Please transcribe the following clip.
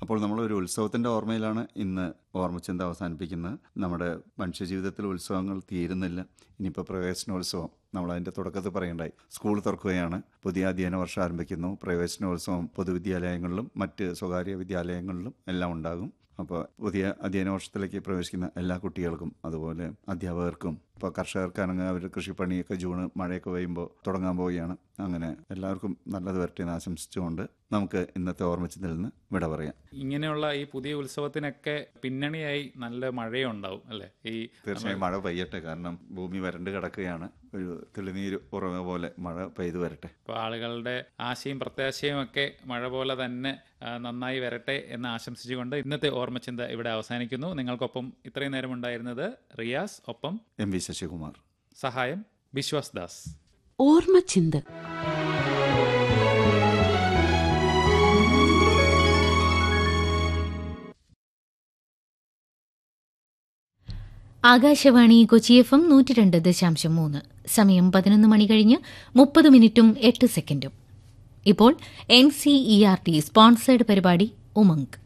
അപ്പോൾ നമ്മൾ ഒരു ഉത്സവത്തിൻ്റെ ഓർമ്മയിലാണ് ഇന്ന് ഓർമ്മച്ചിന്ത അവസാനിപ്പിക്കുന്നത് നമ്മുടെ മനുഷ്യജീവിതത്തിൽ ഉത്സവങ്ങൾ തീരുന്നില്ല ഇനിയിപ്പോൾ പ്രവേശനോത്സവം നമ്മൾ അതിൻ്റെ തുടക്കത്തിൽ പറയണ്ടായി സ്കൂൾ തുറക്കുകയാണ് പുതിയ അധ്യയന വർഷം ആരംഭിക്കുന്നു പ്രവേശനോത്സവം പൊതുവിദ്യാലയങ്ങളിലും മറ്റ് സ്വകാര്യ വിദ്യാലയങ്ങളിലും എല്ലാം ഉണ്ടാകും അപ്പോൾ പുതിയ അധ്യയന വർഷത്തിലേക്ക് പ്രവേശിക്കുന്ന എല്ലാ കുട്ടികൾക്കും അതുപോലെ അധ്യാപകർക്കും ഇപ്പോൾ കർഷകർക്കാണെങ്കിൽ അവർ കൃഷിപ്പണിയൊക്കെ ജൂണ് മഴയൊക്കെ പെയ്യുമ്പോൾ തുടങ്ങാൻ പോവുകയാണ് അങ്ങനെ എല്ലാവർക്കും നല്ലത് വരട്ടെ എന്ന് ആശംസിച്ചുകൊണ്ട് നമുക്ക് ഇന്നത്തെ ഓർമ്മിച്ചതിൽ നിന്ന് വിട പറയാം ഇങ്ങനെയുള്ള ഈ പുതിയ ഉത്സവത്തിനൊക്കെ പിന്നണിയായി നല്ല മഴയുണ്ടാവും അല്ലെ ഈ തീർച്ചയായും മഴ പെയ്യട്ടെ കാരണം ഭൂമി വരണ്ട് കിടക്കുകയാണ് ഒരു തെളിനീര് ഉറവ പോലെ മഴ പെയ്തു വരട്ടെ ഇപ്പോൾ ആളുകളുടെ ആശയും പ്രത്യാശയും ഒക്കെ മഴ പോലെ തന്നെ ആ, നന്നായി വരട്ടെ എന്ന് ആശംസിച്ചുകൊണ്ട് ഇന്നത്തെ ഓർമ്മച്ചിന്ത ഇവിടെ അവസാനിക്കുന്നു നിങ്ങൾക്കൊപ്പം ഇത്രയും നേരം ഉണ്ടായിരുന്നത് റിയാസ് ഒപ്പം എം വി ശശികുമാർ സഹായം ബിശ്വാസ് ദാസ് ഓർമ്മച്ചിന്ത് ആകാശവാണി കൊച്ചി എഫ് എം നൂറ്റി രണ്ട് ദശാംശം മൂന്ന് സമയം പതിനൊന്ന് മണി കഴിഞ്ഞ് മുപ്പത് മിനിറ്റും എട്ട് സെക്കൻഡും ഇപ്പോൾ N C E R T sponsored പരിപാടി ഉമങ്ക്